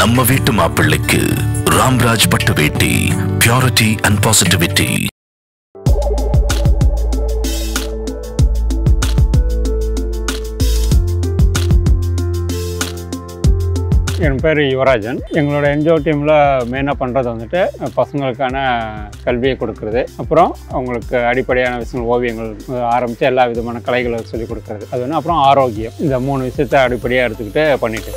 நம்ம வீட்டு மாப்பிள்ளைக்கு ராம்ராஜ் பட்டு வேட்டி பியூரிட்டி அண்ட் பாசிட்டிவிட்டி என் பேர் யுவராஜன் எங்களோட என்ஜிஓ டீமில் மெயினாக பண்ணுறது வந்துட்டு பசங்களுக்கான கல்வியை கொடுக்குறது அப்புறம் அவங்களுக்கு அடிப்படையான விஷயங்கள் ஓவியங்கள் ஆரம்பித்து எல்லா விதமான கலைகளை சொல்லிக் கொடுக்குறது அது ஒன்று அப்புறம் ஆரோக்கியம் இந்த மூணு விஷயத்தை அடிப்படையாக எடுத்துக்கிட்டு பண்ணிட்டு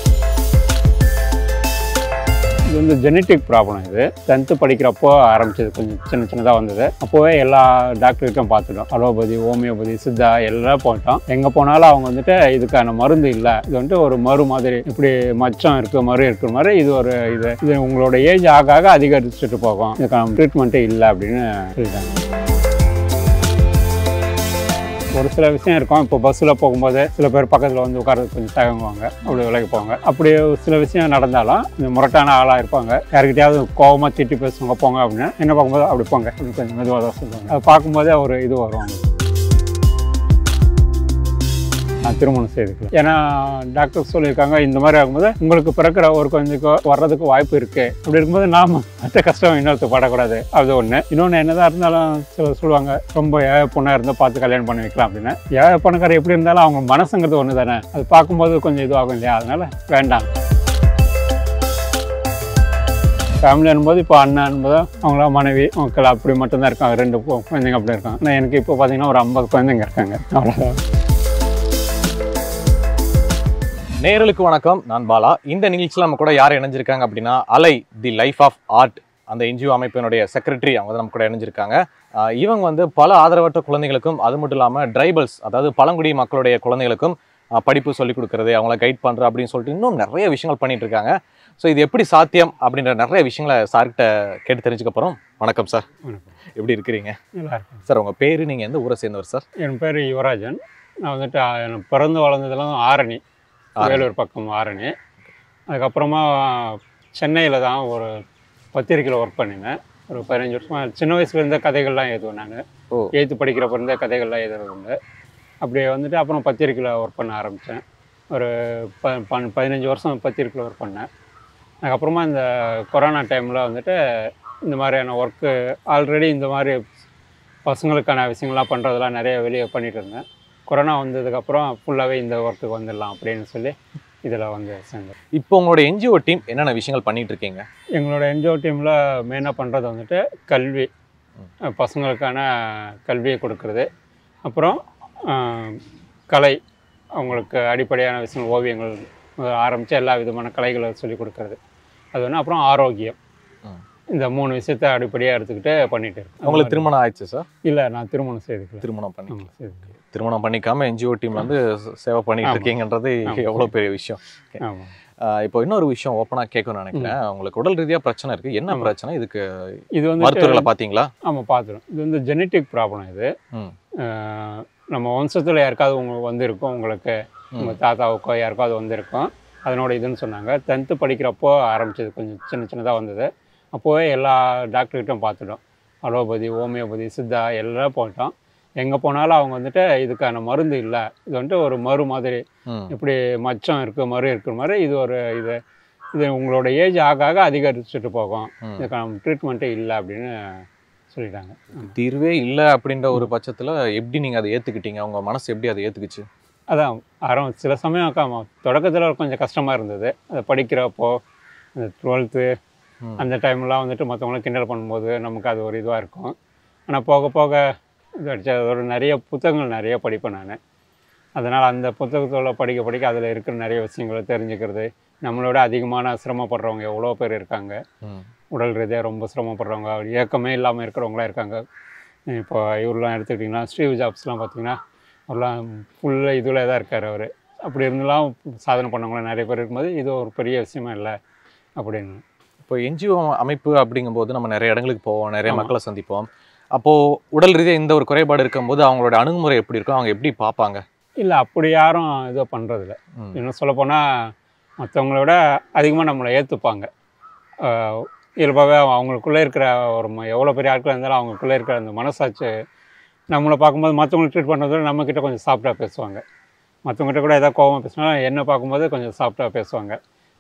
இது வந்து ஜெனட்டிக் ப்ராப்ளம் இது டென்த்து படிக்கிறப்போ ஆரம்பிச்சது கொஞ்சம் சின்ன சின்னதாக வந்தது அப்போவே எல்லா டாக்டர்கிட்டும் பார்த்துட்டோம் அலோபதி ஹோமியோபதி சித்தா எல்லாம் போட்டோம் எங்கே போனாலும் அவங்க வந்துட்டு இதுக்கான மருந்து இல்லை இது வந்துட்டு ஒரு மறு மாதிரி இப்படி மச்சம் இருக்குது மறு இருக்கிற மாதிரி இது ஒரு இது இது உங்களோட ஏஜ் ஆக ஆக அதிகரிச்சுட்டு போகும் இதுக்கான ட்ரீட்மெண்ட்டே இல்லை அப்படின்னு சொல்லிட்டாங்க ஒரு சில விஷயம் இருக்கும் இப்போ பஸ்ஸில் போகும்போது சில பேர் பக்கத்தில் வந்து உட்கார்றது கொஞ்சம் தயங்குவாங்க அப்படி விலகி போவாங்க அப்படி சில விஷயம் நடந்தாலும் இந்த முரட்டான ஆளாக இருப்பாங்க யாருக்கிட்டையாவது கோவமாக திட்டி பேசுவாங்க போங்க அப்படின்னா என்ன பார்க்கும்போது அப்படி போங்க அப்படி கொஞ்சம் மெதுவாக தான் சொல்லுவாங்க அதை பார்க்கும்போதே ஒரு இது வரும் அவங்களுக்கு. நான் திருமணம் செய்துக்கலாம் ஏன்னா டாக்டர் சொல்லியிருக்காங்க இந்த மாதிரி ஆகும்போது உங்களுக்கு பிறக்கிற ஒரு குழந்தைக்கு வர்றதுக்கு வாய்ப்பு இருக்கு அப்படி இருக்கும்போது நாம மற்ற கஷ்டம் இன்னொருத்தர் படக்கூடாது அது ஒன்று இன்னொன்று என்னதான் இருந்தாலும் சிலர் சொல்லுவாங்க ரொம்ப ஏழை பொண்ணாக இருந்தால் பார்த்து கல்யாணம் பண்ணி வைக்கலாம் அப்படின்னு ஏழை பணக்காரர் எப்படி இருந்தாலும் அவங்க மனசுங்கிறது ஒன்று தானே அது பார்க்கும்போது கொஞ்சம் இதுவாகும் இல்லையா அதனால வேண்டாம் ஃபேமிலி அனும்போது இப்போ அண்ணன் அனும்போது அவங்கள மனைவி மக்கள் அப்படி மட்டும்தான் இருக்காங்க ரெண்டு பொ- குழந்தைங்க அப்படி இருக்காங்க ஆனால் எனக்கு இப்போ பார்த்தீங்கன்னா ஒரு ஐம்பது குழந்தைங்க இருக்காங்க அவ்வளோதான் நேயர்களுக்கு வணக்கம் நான் பாலா இந்த நிகழ்ச்சியில் நம்ம கூட யார் இணைஞ்சிருக்காங்க அப்படின்னா அலை தி லைஃப் ஆஃப் ஆர்ட் அந்த என்ஜிஓ அமைப்பினுடைய செக்ரட்டரி அவங்க தான் நம்ம கூட இணைஞ்சிருக்காங்க ஆஹ் இவங்க வந்து பல ஆதரவற்ற குழந்தைகளுக்கும் அது மட்டும் இல்லாமல் ட்ரைபல்ஸ் அதாவது பழங்குடி மக்களுடைய குழந்தைகளுக்கும் ஆஹ் படிப்பு சொல்லிக் கொடுக்கறது அவங்கள கைட் பண்ணுறது அப்படின்னு சொல்லிட்டு இன்னும் நிறைய விஷயங்கள் பண்ணிட்டு இருக்காங்க ஸோ இது எப்படி சாத்தியம் அப்படின்ற நிறைய விஷயங்களை சார்கிட்ட கேட்டு தெரிஞ்சுக்க போகிறோம் வணக்கம் சார் வணக்கம். எப்படி இருக்கிறீங்க நல்லா இருக்கும் சார் உங்கள் பேர் நீங்கள் எந்த ஊரை சேர்ந்தவர் சார் என் பேர் யுவராஜன் நான் வந்துட்டு ஆ, எனக்கு பிறந்து வளர்ந்ததெல்லாம் ஆரணி ஆரணி. வேலூர் பக்கம் ஆரணி அதுக்கப்புறமா சென்னையில் தான் ஒரு பத்திரிக்கையில் ஒர்க் பண்ணினேன் ஒரு பதினஞ்சு வருஷமா சின்ன வயசுலேருந்தே கதைகள்லாம் எழுதுவேன் நான் ஓ. எய்த்து படிக்கிறப்ப இருந்தே கதைகள்லாம் எழுதுறது உண்டு அப்படியே வந்துட்டு அப்புறம் பத்திரிக்கையில் ஒர்க் பண்ண ஆரம்பித்தேன் ஒரு ப பன்- பதினஞ்சு வருஷம் பத்திரிக்கையில் ஒர்க் பண்ணேன் அதுக்கப்புறமா இந்த கொரோனா டைமில் வந்துட்டு இந்த மாதிரியான ஒர்க்கு ஆல்ரெடி இந்த மாதிரி பசங்களுக்கான விஷயங்கள்லாம் பண்ணுறதெல்லாம் நிறைய வெளியே பண்ணிட்டு இருந்தேன் கொரோனா வந்ததுக்கப்புறம் ஃபுல்லாகவே இந்த ஒர்க்குக்கு வந்துடலாம் அப்படின்னு சொல்லி இதில் வந்து சேர்ந்தேன் இப்போ உங்களோட என்ஜிஓ டீம் என்னென்ன விஷயங்கள் பண்ணிட்டு இருக்கீங்க எங்களோட என்ஜிஓ டீமில் மெயினாக பண்ணுறது வந்துட்டு கல்வி அஹ் பசங்களுக்கான கல்வியை கொடுக்கறது அப்புறம் அஹ், கலை அவங்களுக்கு அடிப்படையான விஷயங்கள் ஓவியங்கள் ஆரம்பித்து எல்லா விதமான கலைகளை சொல்லிக் கொடுக்கறது அது ஒன்று அப்புறம் ஆரோக்கியம் ம். இந்த மூணு விஷயத்தை அடிப்படையாக எடுத்துக்கிட்டு பண்ணிட்டு இருக்கேன் உங்களுக்கு திருமணம் ஆயிடுச்சு சார் இல்லை நான் திருமணம் செய்துக்கல திருமணம் பண்ணி ஆமாம் செய்துக்கல திருமணம் பண்ணிக்காம என்ஜிஓ டீம் வந்து சேவை பண்ணிட்டு ஆமா. இருக்கீங்கன்றது ஆமா. எவ்வளோ பெரிய விஷயம் ஆமாம் ஆஹ் இப்போ இன்னொரு விஷயம் ஓப்பனாக கேட்கணும்னு நினைக்கிறேன் உங்களுக்கு உடல் ரீதியா பிரச்சனை இருக்கு என்ன ஆமா. பிரச்சனை இதுக்கு இது வந்து மருத்துவர்களை பார்த்தீங்களா ஆமாம் பார்த்துரும் இது வந்து ஜெனட்டிக் ப்ராப்ளம் இது ம் அஹ் நம்ம வம்சத்தில் யாருக்காவது உங்களுக்கு வந்திருக்கும் உங்களுக்கு உங்கள் தாத்தாவுக்கோ யாருக்காவது வந்திருக்கும் அதனோட இதுன்னு சொன்னாங்க டென்த்து படிக்கிறப்போ ஆரம்பிச்சது கொஞ்சம் சின்ன சின்னதாக வந்தது அப்போவே எல்லா டாக்டர்கிட்டும் பார்த்துட்டோம் அலோபதி ஹோமியோபதி சித்தா எல்லாம் போட்டோம் எங்கே போனாலும் அவங்க வந்துட்டு இதுக்கான மருந்து இல்லை இது வந்துட்டு ஒரு மறு மாதிரி ம் இப்படி மச்சம் இருக்குது மறு இருக்கிற மாதிரி இது ஒரு இது இது உங்களோட ஏஜ் ஆக ஆக அதிகரிச்சுட்டு போகும் ம். இதுக்கான ட்ரீட்மெண்ட்டே இல்லை அப்படின்னு சொல்லிட்டாங்க தீர்வே இல்லை அப்படின்ற ஒரு பட்சத்துல எப்படி நீங்க அதை ஏத்துக்கிட்டீங்க உங்க மனசு எப்படி அதை ஏத்துக்குச்சு அதான் ஆரம் சில சமயம் காம தொடக்கத்தில் கொஞ்சம் கஷ்டமாக இருந்தது அதை படிக்கிறப்போ அந்த டுவெல்த்து ம். அந்த டைம்லாம் வந்துட்டு மற்றவங்கள கிண்டல் பண்ணும்போது நமக்கு அது ஒரு இதுவாக இருக்கும் ஆனால் போக போக இது அடிச்ச ஒரு நிறைய புத்தகங்கள் நிறைய படிப்பேன் நான் அதனால் அந்த புத்தகத்தில் படிக்க படிக்க அதில் இருக்கிற நிறைய விஷயங்களை தெரிஞ்சுக்கிறது நம்மளோட அதிகமான சிரமப்படுறவங்க எவ்வளோ பேர் இருக்காங்க ம் உடல் ரீதியாக ரொம்ப சிரமப்படுறவங்க இயக்கமே இல்லாமல் இருக்கிறவங்களாம் இருக்காங்க இப்போ இவரெலாம் எடுத்துக்கிட்டிங்கன்னா ஸ்டீவ் ஜாப்ஸ்லாம் பார்த்தீங்கன்னா அவர்லாம் ஃபுல்லாக இதில் தான் இருக்கார் அவர் அப்படி இருந்தெல்லாம் சாதனை பண்ணவங்களாம் நிறைய பேர் இருக்கும்போது இது ஒரு பெரிய விஷயமா இல்லை அப்படின்னு இப்போ என்ஜிஓ அமைப்பு அப்படிங்கும்போது நம்ம நிறைய இடங்களுக்கு போவோம் நிறைய ஆமா. மக்களை சந்திப்போம் அப்போ உடல் ரீதியா இந்த ஒரு குறைபாடு இருக்கும்போது அவங்களோட அணுகுமுறை எப்படி இருக்கும் அவங்க எப்படி பார்ப்பாங்க இல்லை அப்படி யாரும் இதை பண்ணுறதில்ல ம். இன்னும் சொல்லப்போனால் மற்றவங்கள விட அதிகமாக நம்மளை ஏற்றுப்பாங்க இயல்பாகவே அவங்களுக்குள்ளே இருக்கிற ஒரு ம- எவ்வளோ பெரிய ஆட்கள் இருந்தாலும் அவங்களுக்குள்ளே இருக்கிற அந்த மனசாட்சி நம்மளை பார்க்கும்போது மற்றவங்களை ட்ரீட் பண்ணுறத விட நம்மக்கிட்ட கொஞ்சம் சாஃப்டாக பேசுவாங்க மற்றவங்ககிட்ட கூட ஏதாவது கோவமா பேசினாலும் என்னை பார்க்கும்போது கொஞ்சம் சாஃப்டாக பேசுவாங்க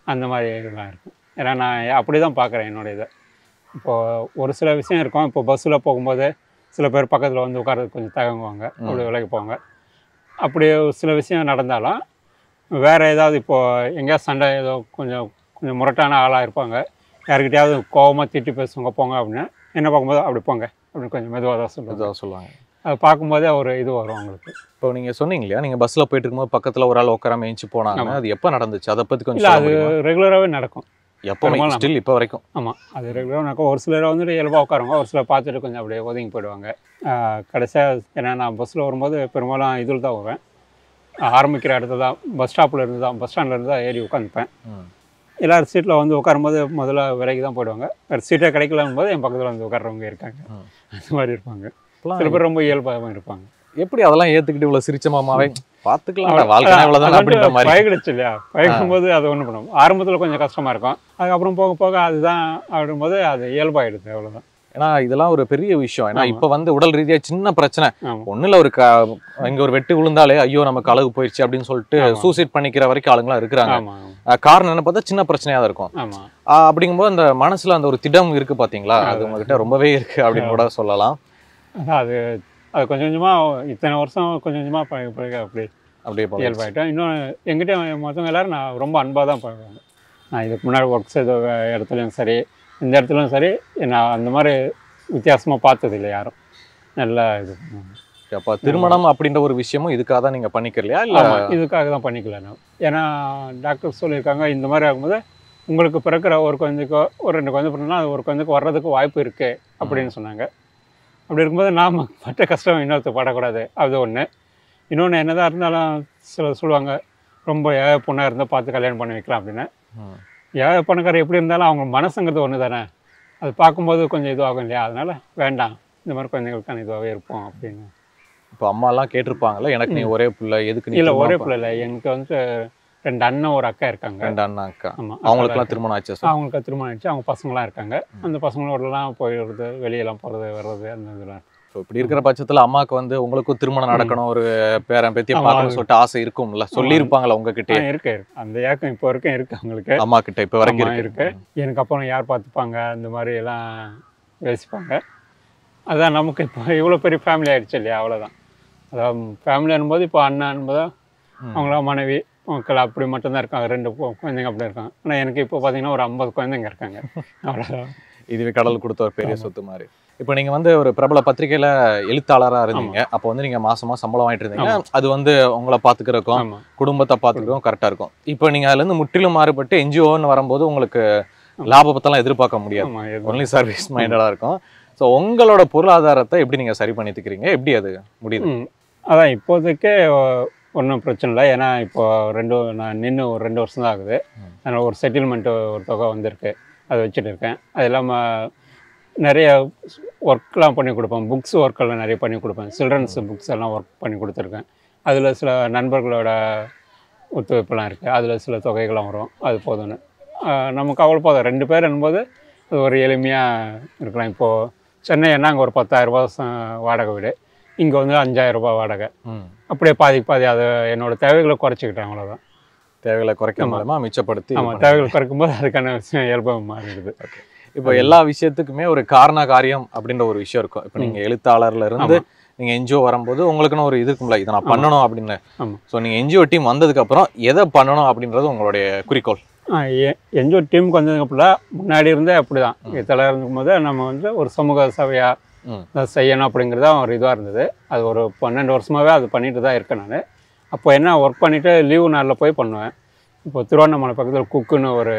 அந்த மாதிரி இதெல்லாம் இருக்கும் ஏன்னா நான் அப்படி தான் பார்க்குறேன் என்னோட இதை இப்போது ஒரு சில விஷயம் இருக்கும் இப்போ பஸ்ஸில் போகும்போது சில பேர் பக்கத்தில் வந்து உட்கார்றதுக்கு கொஞ்சம் தயங்குவாங்க அப்படி விலகி போவாங்க அப்படி ஒரு சில விஷயம் நடந்தாலும் வேறு ஏதாவது இப்போது எங்கேயாவது சண்டை ஏதோ கொஞ்சம் கொஞ்சம் முரட்டான ஆளாக இருப்பாங்க யாருக்கிட்டையாவது கோவமாக திட்டி பேசுவாங்க போங்க அப்படின்னு என்ன பார்க்கும்போது அப்படி போங்க அப்படின்னு கொஞ்சம் மெதுவாக தான் சொல்லுவாங்க அதுதான் சொல்லுவாங்க அது பார்க்கும்போதே ஒரு இது வரும் அவங்களுக்கு இப்போ நீங்க சொன்னீங்க இல்லையா நீங்க பஸ்ல போயிட்டு இருக்கும்போது பக்கத்துல ஒரு ஆள் உட்காராம ஏஞ்சி போனாங்க ஆமா. அது எப்போ நடந்துச்சு அதை பத்தி கொஞ்சம் இல்லை சொல்ல அது முடியுமா? ரெகுலராகவே நடக்கும் எப்பவுமே பெரும்பாலும் ஸ்டில் இப்போ வரைக்கும் ஆமாம் அது ரெகுலராக நடக்கும் ஒரு சிலர் வந்துட்டு இயல்பாக உட்காருவாங்க ஒரு சிலர் பார்த்துட்டு கொஞ்சம் அப்படியே ஒதுங்கி போயிடுவாங்க கடைசியாக ஏன்னா நான் பஸ்ஸில் வரும்போது பெரும்பாலும் இதில் தான் வருவேன் ஆரம்பிக்கிற இடத்துல தான் பஸ் ஸ்டாப்பில் இருந்து தான் பஸ் ஸ்டாண்டில் இருந்து தான் ஏறி உட்காந்துப்பேன் ம். எல்லாரும் சீட்டில் வந்து உட்காரும்போது முதல்ல விலைக்கு தான் போயிடுவாங்க வேறு சீட்டே கிடைக்கலன்னு போது என் பக்கத்தில் வந்து உட்கார்றவங்க இருக்காங்க ம். அந்த மாதிரி இருப்பாங்க இப்பெல்லாம் சில பேர் ரொம்ப இயல்பாகவும் இருப்பாங்க எப்படி அதெல்லாம் ஏத்துக்கிட்டு இவ்வளவு சிரிச்ச மாமாவே பாத்துக்கலாம் வாழ்க்கை இவ்வளவுதான் அது அப்படின்ற வந்துட்டு மாதிரி பழகிடுச்சு இல்லையா பழகும் போது அது ஒன்றும் பண்ணும் ஆரம்பத்தில் கொஞ்சம் கஷ்டமாக இருக்கும் அதுக்கப்புறம் போக போக அதுதான் அப்படிங்கும்போது அது இயல்பாயிடுது அவ்வளோதான் ஏன்னா இதெல்லாம் ஒரு பெரிய விஷயம் ஏன்னா ஆமா. இப்ப வந்து உடல் ரீதியா சின்ன பிரச்சனை ஆமாம் ஒண்ணுல ஒரு க இங்க ஒரு வெட்டு விழுந்தாலே ஐயோ நமக்கு அழகு போயிடுச்சு அப்படின்னு சொல்லிட்டு ஆமா. சூசைட் பண்ணிக்கிற வரைக்கும் ஆளுங்களாம் இருக்கிறாங்க ஆமாம் அஹ் காரணம் என்ன பார்த்தா சின்ன பிரச்சனையா தான் இருக்கும் ஆமாம் ஆஹ் அப்படிங்கும்போது அந்த மனசுல அந்த ஒரு திடம் இருக்கு பாத்தீங்களா அது அதான். உங்ககிட்ட ரொம்பவே இருக்கு அப்படின்னு கூட சொல்லலாம் அதான் அது அது கொஞ்சம் கொஞ்சமாக இத்தனை வருஷம் கொஞ்சம் கொஞ்சமாக பழக பழக அப்படி அப்படியே போல இயல்பாயிட்டேன் இன்னும் எங்கிட்ட மற்றவங்க எல்லாரும் நான் ரொம்ப அன்பாக தான் பழகுவாங்க நான் இதுக்கு முன்னாடி ஒர்க் செய்த இடத்துலையும் சரி இந்த இடத்துலையும் சரி நான் அந்த மாதிரி வித்தியாசமாக பார்த்தது இல்லை யாரும் நல்லா இது பண்ணுவாங்க. அப்ப திருமணம் அப்படின்ற ஒரு விஷயமும் இதுக்காக தான் நீங்க பண்ணிக்கலையா இல்ல ஆமா, இதுக்காக தான் பண்ணிக்கல நான் ஏன்னா டாக்டர் சொல்லியிருக்காங்க இந்த மாதிரி ஆகும்போது உங்களுக்கு பிறக்கிற ஒரு குழந்தைக்கோ ஒரு ரெண்டு குழந்தை பிறந்தா அது ஒரு குழந்தைக்கு வர்றதுக்கு வாய்ப்பு இருக்கு அப்படின்னு சொன்னாங்க அப்படி இருக்கும்போது நாம் பட்ட கஷ்டம் இன்னொருத்தர் படக்கூடாது அது ஒன்று இன்னொன்று என்னதான் இருந்தாலும் சில சொல்லுவாங்க ரொம்ப ஏழை பொண்ணாக இருந்தால் பார்த்து கல்யாணம் பண்ணி வைக்கலாம் அப்படின்னு ம். ஏழை பணக்காரர் எப்படி இருந்தாலும் அவங்க மனசுங்கிறது ஒன்று தானே அது பார்க்கும்போது கொஞ்சம் இதுவாகும் இல்லையா அதனால வேண்டாம் இந்த மாதிரி குழந்தைங்களுக்கான இதுவாகவே இருப்போம் அப்படின்னு இப்போ அம்மா எல்லாம் கேட்டிருப்பாங்கல்ல எனக்கு நீ ஒரே பிள்ளை எதுக்கு நீ இல்லை திருமணம் ஒரே ப- பிள்ளை இல்லை எனக்கு வந்து ரெண்டு அண்ணன் ஒரு அக்கா இருக்காங்க ரெண்டு அண்ணா அக்கா ஆமாம் அவங்களுக்குலாம் திருமணம் ஆச்சு சார் அவங்களுக்கு திருமணம் ஆயிடுச்சு அவங்க பசங்களாம் இருக்காங்க அந்த பசங்களோடலாம் போயிடுறது வெளியெல்லாம் போகிறது வர்றது அந்த இதெல்லாம் ஸோ இப்படி இருக்கிற பட்சத்துல அம்மாக்கு வந்து உங்களுக்கும் திருமணம் நடக்கணும் ஒரு பேரன் பேத்தியை ஆமா, பார்க்கணும்னு அது- சொல்லிட்டு ஆசை இருக்கும்ல சொல்லியிருப்பாங்களா உங்ககிட்ட ஆ, இருக்கு இருக்கு அந்த ஏக்கம் இப்போ வரைக்கும் இருக்கு அவங்களுக்கு அம்மா கிட்ட இப்ப வரைக்கும் ஆமா, இருக்கு இருக்கு எனக்கு அப்புறம் யார் பார்த்துப்பாங்க அந்த மாதிரி எல்லாம் யோசிப்பாங்க அதான் நமக்கு இப்போ இவ்வளோ பெரிய ஃபேமிலி ஆயிடுச்சு இல்லையா அவ்வளோதான் அதாவது ஃபேமிலி அனும்போது இப்போ அண்ணன் அனும்போது ம். அவங்களாம் மனைவி மக்கள் அப்படி மட்டும்தான் இருக்காங்க ரெண்டு கு- குழந்தைங்க அப்படி இருக்காங்க ஆனால் எனக்கு இப்போ பார்த்தீங்கன்னா ஒரு ஐம்பது குழந்தைங்க இருக்காங்க அவ்வளோதான் இதுவே கடவுள் கொடுத்த ஒரு பெரிய சொத்து மாதிரி இப்போ நீங்க வந்து ஒரு பிரபல பத்திரிகையில எழுத்தாளரா இருந்தீங்க அப்போ வந்து நீங்க மாசமா சம்பளம் வாங்கிட்டு இருந்தீங்க அது வந்து உங்களை பாத்துக்கிறதுக்கும் ஆமாம் குடும்பத்தை பாத்துக்கிறதுக்கும் கரெக்டா இருக்கும் இப்போ நீங்க அதுல இருந்து முற்றிலும் மாறுபட்டு என்ஜிஓன்னு வரும்போது உங்களுக்கு லாபத்தெல்லாம் எதிர்பார்க்க முடியாது ஆமாம் எது ஒன்லி சர்வீஸ் மைண்டடா இருக்கும் ஸோ உங்களோட பொருளாதாரத்தை எப்படி நீங்க சரி பண்ணித்துக்கிறீங்க எப்படி அது முடியுது ம். அதான் இப்போதைக்கு ஒன்றும் பிரச்சனை இல்லை ஏன்னா இப்போ ரெண்டு நான் நின்று ஒரு ரெண்டு வருஷம் தான் ஆகுது ம். அதனால் ஒரு செட்டில்மெண்ட்டு ஒரு தொகை வந்திருக்கு அதை வச்சுட்டு இருக்கேன் அது இல்லாமல் நிறைய ஒர்க்லாம் பண்ணி கொடுப்பேன் புக்ஸ் ஒர்க்கெல்லாம் நிறைய பண்ணி கொடுப்பேன் சில்ட்ரன்ஸ் புக்ஸ் எல்லாம் ஒர்க் பண்ணி கொடுத்துருக்கேன் அதில் சில நண்பர்களோட ஒத்துழைப்பெல்லாம் இருக்குது அதில் சில தொகைகள்லாம் வரும் அது போதும்னு ஆஹ் நமக்கு அவ்வளோ போதும் ரெண்டு பேர் என்பது அது ஒரு எளிமையாக இருக்கலாம் இப்போது சென்னை என்ன அங்கே ஒரு பத்தாயிரரூபா வாடகை வீடு இங்கே வந்து அஞ்சாயிரம் ரூபாய் வாடகை ம். அப்படியே பாதிக்கு பாதி அதை என்னோட தேவைகளை குறைச்சிக்கிட்டேன் அவ்வளோதான் தேவைகளை குறைக்க ஆமா. மூலமா மிச்சப்படுத்தி இது ஆமாம் பண்ணுங்க. தேவைகள் குறைக்கும்போது அதுக்கான விஷயம் இயல்பாக மாறிடுது இப்போ எல்லா விஷயத்துக்குமே ஒரு காரண காரியம் அப்படின்ற ஒரு விஷயம் இருக்கும் இப்போ நீங்க எழுத்தாளர்ல இருந்து நீங்க என்ஜிஓ வரும்போது உங்களுக்குன்னு ஒரு இது இருக்கும்ல இதை நான் ஆமா. பண்ணணும் அப்படின்னு ஆமா. ஸோ நீங்க என்ஜிஓ டீம் வந்ததுக்கு அப்புறம் எதை பண்ணணும் அப்படின்றது உங்களுடைய குறிக்கோள் என்ஜோ டீமுக்கு வந்ததுக்கப்புறம் முன்னாடி இருந்தே அப்படி தான் இதில் இருக்கும்போது நம்ம வந்து ஒரு சமூக சேவையாக ம். இதை செய்யணும் அப்படிங்கிறது தான் ஒரு இதுவாக இருந்தது அது ஒரு பன்னெண்டு வருஷமாகவே அது பண்ணிட்டு தான் இருக்கேன் நான் அப்போ என்ன ஒர்க் பண்ணிவிட்டு லீவு நாளில் போய் பண்ணுவேன் இப்போ திருவண்ணாமலை பக்கத்தில் குக்குன்னு ஒரு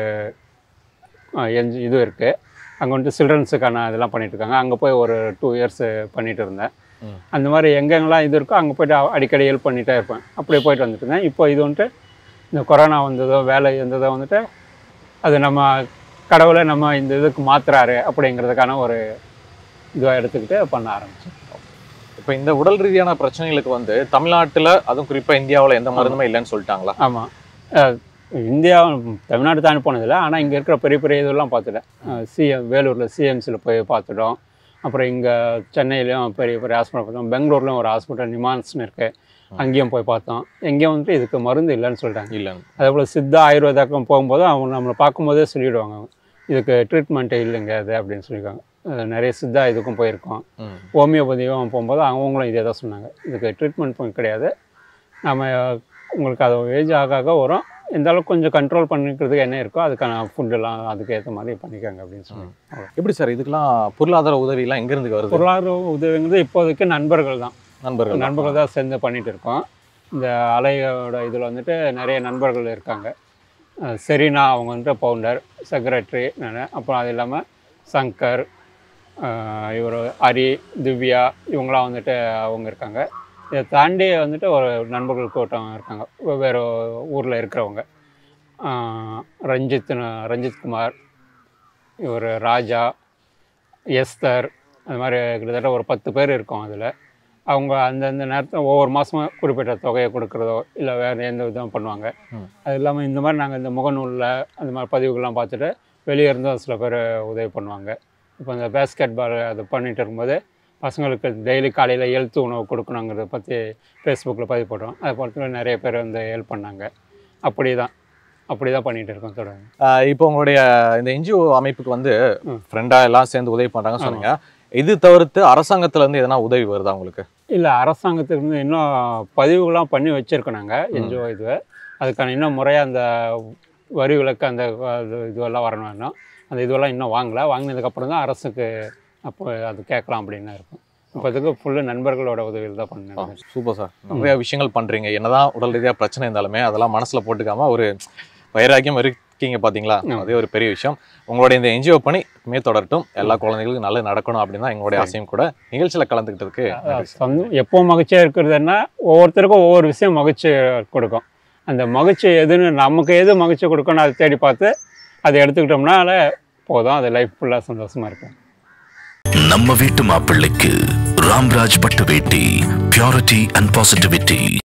என்ஜி இது இருக்குது அங்கே வந்துட்டு சில்ட்ரன்ஸுக்கான இதெல்லாம் பண்ணிட்டு இருக்காங்க அங்கே போய் ஒரு டூ இயர்ஸ் பண்ணிட்டு இருந்தேன் ம். அந்த மாதிரி எங்கெங்கெல்லாம் இது இருக்கோ அங்கே போயிட்டு அ- அடிக்கடி ஹெல்ப் பண்ணிகிட்டே இருப்பேன் அப்படியே போயிட்டு வந்துட்டு இருந்தேன் இப்போ இது வந்துட்டு இந்த கொரோனா வந்ததோ வேலை இருந்ததோ வந்துட்டு அது நம்ம கடவுளை நம்ம இந்த இதுக்கு மாத்துறாரு அப்படிங்கிறதுக்கான ஒரு இதுவாக எடுத்துக்கிட்டு பண்ண ஆரம்பிச்சேன் இப்போ இந்த உடல் ரீதியான பிரச்சனைகளுக்கு வந்து தமிழ்நாட்டுல அதுவும் குறிப்பா இந்தியாவுல எந்த மருந்துமே இல்லைன்னு சொல்லிட்டாங்களா ஆமாம் இந்தியா தமிழ்நாடு தாண்டி போனதில்லை ஆனால் இங்கே இருக்கிற பெரிய பெரிய இதெல்லாம் பார்த்துட்டேன் சிஎம் வேலூரில் சிஎம்சியில் போய் பார்த்துட்டோம் அப்புறம் இங்கே சென்னையிலையும் பெரிய பெரிய ஹாஸ்பிட்டல் பார்த்தோம் பெங்களூர்லேயும் ஒரு ஹாஸ்பிட்டல் நிமான்ஸ்னு இருக்குது அங்கேயும் போய் பார்த்தோம் எங்கேயும் வந்துட்டு இதுக்கு மருந்து இல்லைன்னு சொல்லிட்டாங்க இல்ல அதே போல் சித்தா ஆயுர்வேதாக்கம் போகும்போது அவங்க நம்மளை பார்க்கும்போதே சொல்லிடுவாங்க இதுக்கு ட்ரீட்மெண்ட்டே இல்லைங்க அது அப்படின்னு சொல்லியிருக்காங்க அஹ் நிறைய சித்தா இதுக்கும் போயிருக்கோம் ம். ஹோமியோபதியும் போகும்போது அவங்களும் இதே தான் சொன்னாங்க இதுக்கு ட்ரீட்மெண்ட் கிடையாது நம்ம உங்களுக்கு அது ஏஜ் ஆக ஆக வரும் இந்த அளவுக்கு கொஞ்சம் கண்ட்ரோல் பண்ணிக்கிறதுக்கு என்ன இருக்கோ அதுக்கான ஃபுட்டெல்லாம் அதுக்கு ஏற்ற மாதிரி பண்ணிக்கோங்க அப்படின்னு சொன்னாங்க அவ்வளவுதான். எப்படி சார் இதுக்கெல்லாம் பொருளாதார உதவி எல்லாம் எங்க இருந்து வருது பொருளாதார உதவிங்கிறது இப்போதைக்கு நண்பர்கள் தான் நண்பர்கள் நண்பர்கள் தான் சேர்ந்து பண்ணிட்டு இருக்கோம் இந்த அலையோட இதில் வந்துட்டு நிறைய நண்பர்கள் இருக்காங்க அஹ் செரீனா அவங்க வந்துட்டு பவுண்டர் செக்ரட்டரி நான் அப்புறம் அது இல்லாமல் சங்கர் இவர் ஹரி திவ்யா இவங்களாம் வந்துட்டு அவங்க இருக்காங்க இதை தாண்டி வந்துட்டு ஒரு நண்பர்கள் கூட்டம் இருக்காங்க வெவ்வேறு ஊரில் இருக்கிறவங்க அஹ் ரஞ்சித் ரஞ்சித் குமார் இவர் ராஜா எஸ்தர் அது மாதிரி கிட்டத்தட்ட ஒரு பத்து பேர் இருக்கோம் அதில் அவங்க அந்தந்த நேரத்தில் ஒவ்வொரு மாதமும் குறிப்பிட்ட தொகையை கொடுக்குறதோ இல்லை வேறு எந்த விதம் பண்ணுவாங்க ம். அது இல்லாமல் இந்த மாதிரி நாங்கள் இந்த முகநூலில் அந்த மாதிரி பதிவுகள்லாம் பார்த்துட்டு வெளியே இருந்தும் சில பேர் உதவி பண்ணுவாங்க இப்போ இந்த பேஸ்கெட் பால் அது பண்ணிட்டு இருக்கும்போது பசங்களுக்கு டெய்லி காலையில் எழுத்து உணவு கொடுக்கணுங்கிறத பற்றி ஃபேஸ்புக்கில் பதிவு போட்டோம் அதை பொறுத்து நிறைய பேர் வந்து ஹெல்ப் பண்ணாங்க அப்படி தான் அப்படி தான் பண்ணிகிட்டு இருக்கோம் தொடர்ந்து ஆஹ் இப்போ உங்களுடைய இந்த என்ஜிஓ அமைப்புக்கு வந்து ம். ஃப்ரெண்டா எல்லாம் சேர்ந்து உதவி பண்றாங்கன்னு சொன்னீங்க இது தவிர்த்து அரசாங்கத்துல இருந்து எதனா உதவி வருதா உங்களுக்கு இல்லை அரசாங்கத்திலிருந்து இன்னும் பதிவுகள்லாம் பண்ணி வச்சுருக்கோம் நாங்கள் என்ஜிஓ இது அதுக்கான இன்னும் முறையாக அந்த வரி விலக்கு அந்த அது இதுவெல்லாம் வரணும் இன்னும் அந்த இதுவெல்லாம் இன்னும் வாங்கலை வாங்கினதுக்கப்புறம் தான் அரசுக்கு அப்போ அது கேட்கலாம் அப்படின்னு இருக்கும் இப்போதுக்கு ஃபுல்லு நண்பர்களோட உதவியில் தான் பண்ணேன் சூப்பர் சார் நிறைய விஷயங்கள் பண்றீங்க என்னதான் உடல் ரீதியா பிரச்சனை இருந்தாலுமே அதெல்லாம் மனசுல போட்டுக்காம ஒரு வைராக்கியம் இருக்கீங்க பாத்தீங்களா ஆமா. அதே ஒரு பெரிய விஷயம் உங்களுடைய இந்த என்ஜிஓ பணி மே தொடரட்டும் எல்லா குழந்தைகளுக்கும் நல்லது நடக்கணும் அப்படின்னு தான் எங்களுடைய ஆசையும் கூட நிகழ்ச்சியில கலந்துக்கிட்டதுக்கு நன்றி சார். சொந்தம் எப்போ மகிழ்ச்சியாக இருக்கிறதுன்னா ஒவ்வொருத்தருக்கும் ஒவ்வொரு விஷயம் மகிழ்ச்சி கொடுக்கும் அந்த மகிழ்ச்சி எதுன்னு நமக்கு எது மகிழ்ச்சி கொடுக்கணும் அதை தேடி பார்த்து அதை எடுத்துக்கிட்டோம்னால போதும் அது லைஃப் ஃபுல்லாக சந்தோஷமாக இருக்கும் நம்ம வீட்டு மாப்பிள்ளைக்கு ராம்ராஜ் பட்டு வேட்டி பியூரிட்டி அண்ட் பாசிட்டிவிட்டி